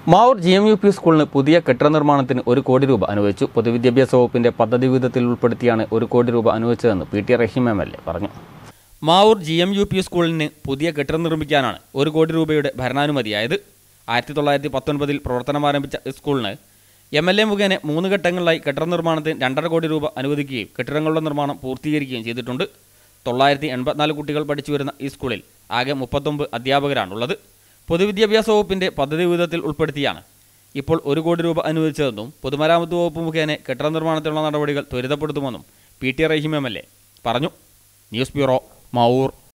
Mavoor G M U P സ്കൂളിന് പുതിയ കെട്ടിട നിർമ്മാണത്തിന് ഒരു കോടി രൂപ അനുവദിച്ചു പൊതുവിദ്യാഭ്യാസ വകുപ്പിന്റെ പദ്ധതി വിഹിതത്തിൽ ഉൾപ്പെടുത്തിയാണ് ഒരു കോടി രൂപ അനുവദിച്ചതെന്ന് P T Rahim M L A പറഞ്ഞു Mavoor G M U P സ്കൂളിന് പുതിയ കെട്ടിടം നിർമ്മിക്കാനാണ് ഒരു കോടി രൂപയുടെ ഭരണാനുമതിയായത് ആയിരത്തി തൊള്ളായിരത്തി പത്തൊൻപതിൽ പ്രവർത്തനം ആരംഭിച്ച സ്കൂളിന് എം എൽ എ മുഖേന മൂന്ന് ഘട്ടങ്ങളിലായി കെട്ടിട നിർമ്മാണത്തിന് രണ്ടര കോടി രൂപ അനുവദിക്കുകയും കെട്ടിടങ്ങളുടെ നിർമ്മാണം പൂർത്തീകരിക്കുകയും ചെയ്തിട്ടുണ്ട് തൊള്ളായിരത്തി എൺപത്തിനാല് കുട്ടികൾ പഠിച്ചു വരുന്ന ഈ സ്കൂളിൽ ആകെ മുപ്പത്തൊമ്പത് അധ്യാപകരാണുള്ളത് പൊതുവിദ്യാഭ്യാസ വകുപ്പിന്റെ പദ്ധതി വിഹിതത്തിൽ ഉൾപ്പെടുത്തിയാണ് ഇപ്പോൾ ഒരു കോടി രൂപ അനുവദിച്ചതെന്നും പൊതുമരാമത്ത് വകുപ്പ് മുഖേന കെട്ടിട നിർമ്മാണത്തിനുള്ള നടപടികൾ ത്വരിതപ്പെടുത്തുമെന്നും P T Rahim M L A പറഞ്ഞു ന്യൂസ് ബ്യൂറോ മാവൂർ